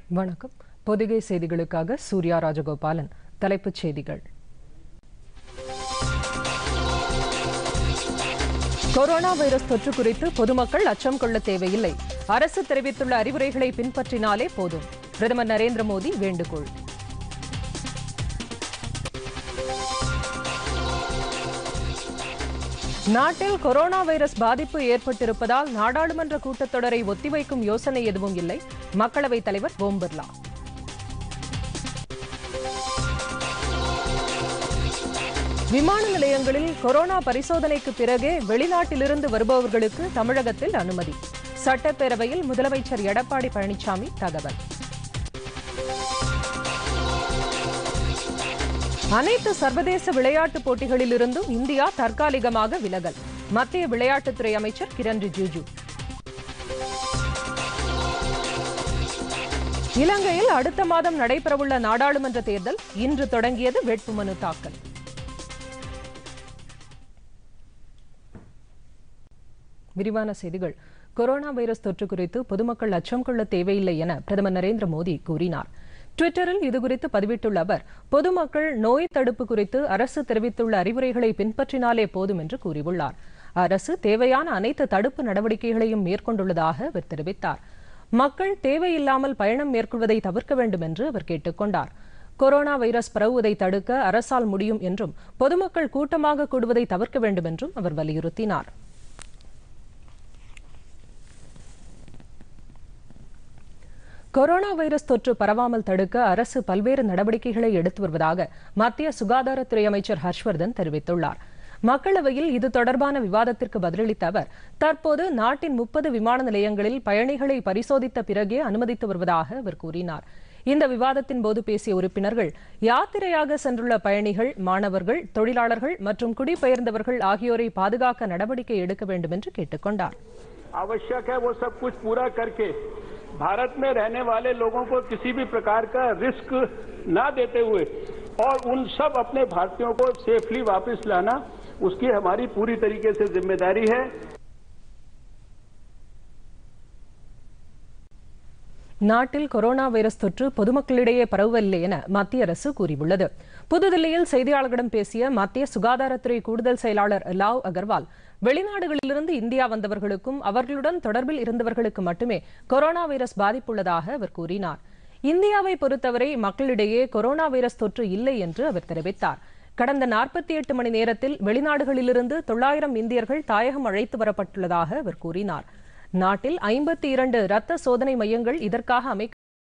வணக்கம் பொதிகை செய்திகளுக்காக சூர்யா ராஜகோபாலன் தலைப்புச் செய்திகள் கொரோனா வைரஸ் தொற்று குறித்து பொதுமக்கள் அச்சம் கொள்ள தேவையில்லை அரசு தெரிவித்துள்ள அறிவுரைகளை பின்பற்றினாலே போதும் பிரதமர் நரேந்திர மோடி வேண்டுகோள் நாட்டில் கொரோனா வைரஸ் பாதிப்பு ஏற்பட்டிருப்பதால் நாடாளுமன்ற கூட்டத்தொடரை ஒத்திவைக்கும் யோசனை எதுவும் இல்லை மக்களவைத் தலைவர் ஓம் பிர்லா விமான நிலையங்களில் கொரோனா பரிசோதனைக்கு பிறகே வெளிநாட்டிலிருந்து வருபவர்களுக்கு தமிழகத்தில் அனுமதி சட்டப்பேரவையில் முதலமைச்சர் எடப்பாடி பழனிசாமி தகவல் அனைத்து சர்வதேச விளையாட்டுப் போட்டிகளிலிருந்தும் இந்தியா தற்காலிகமாக விலகல் மத்திய விளையாட்டுத்துறை அமைச்சர் கிரண் ரிஜிஜு இலங்கையில் அடுத்த மாதம் நடைபெறவுள்ள நாடாளுமன்ற தேர்தல் இன்று தொடங்கியது வேட்புமனு தாக்கல் விரிவான செய்திகள் கொரோனா வைரஸ் தொற்று குறித்து பொதுமக்கள் அச்சம் கொள்ள தேவையில்லை என பிரதமர் நரேந்திர மோடி கூறினார் டுவிட்டரில் இதுகுறித்து பதிவிட்டுள்ள அவர் பொதுமக்கள் நோய் தடுப்பு குறித்து அரசு தெரிவித்துள்ள அறிவுரைகளை பின்பற்றினாலே போதும் என்று கூறியுள்ளார் அரசு தேவையான அனைத்து தடுப்பு நடவடிக்கைகளையும் மேற்கொண்டுள்ளதாக அவர் தெரிவித்தார் மக்கள் தேவையில்லாமல் பயணம் மேற்கொள்வதை தவிர்க்க வேண்டும் என்று அவர் கேட்டுக்கொண்டார் கொரோனா வைரஸ் பரவுவதை தடுக்க அரசால் முடியும் என்றும் பொதுமக்கள் கூட்டமாக கூடுவதை தவிர்க்க வேண்டும் என்றும் அவர் வலியுறுத்தினார் கொரோனா வைரஸ் தொற்று பரவாமல் தடுக்க அரசு பல்வேறு நடவடிக்கைகளை எடுத்து வருவதாக மத்திய சுகாதாரத்துறை அமைச்சர் ஹர்ஷ்வர்தன் தெரிவித்துள்ளார் மக்களவையில் இது தொடர்பான விவாதத்திற்கு பதிலளித்த அவர் தற்போது நாட்டின் முப்பது விமான நிலையங்களில் பயணிகளை பரிசோதித்த பிறகே அனுமதித்து வருவதாக அவர் கூறினார் இந்த விவாதத்தின் போது பேசிய உறுப்பினர்கள் யாத்திரையாக சென்றுள்ள பயணிகள் மாணவர்கள் தொழிலாளர்கள் மற்றும் குடிபெயர்ந்தவர்கள் ஆகியோரை பாதுகாக்க நடவடிக்கை எடுக்க வேண்டும் என்று கேட்டுக்கொண்டார் आवश्यक है वो सब कुछ पूरा करके भारत में रहने वाले लोगों को किसी भी प्रकार का रिस्क ना देते हुए और उन सब अपने भारतीयों को सेफली वापस लाना उसकी हमारी पूरी तरीके से जिम्मेदारी है நாட்டில் கொரோனா வைரஸ் தொற்று பொதுமக்களிடையே பரவவில்லை என மத்திய அரசு கூறியுள்ளது புதுதில்லியில் செய்தியாளர்களிடம் பேசிய மத்திய சுகாதாரத்துறை கூடுதல் செயலாளர் லாவ் அகர்வால் வெளிநாடுகளிலிருந்து இந்தியா வந்தவர்களுக்கும் அவர்களுடன் தொடர்பில் இருந்தவர்களுக்கு மட்டுமே கொரோனா வைரஸ் பாதிப்புள்ளதாக அவர் கூறினார் இந்தியாவை பொறுத்தவரை மக்களிடையே கொரோனா வைரஸ் தொற்று இல்லை என்று அவர் தெரிவித்தார் கடந்த நாற்பத்தி எட்டு மணி நேரத்தில் வெளிநாடுகளிலிருந்து தொள்ளாயிரம் இந்தியர்கள் தாயகம் அழைத்து வரப்பட்டுள்ளதாக அவர் கூறினார் நாட்டில் ஐம்பத்தி இரண்டு ரத்த சோதனை மையங்கள் இதற்காக அமைக்க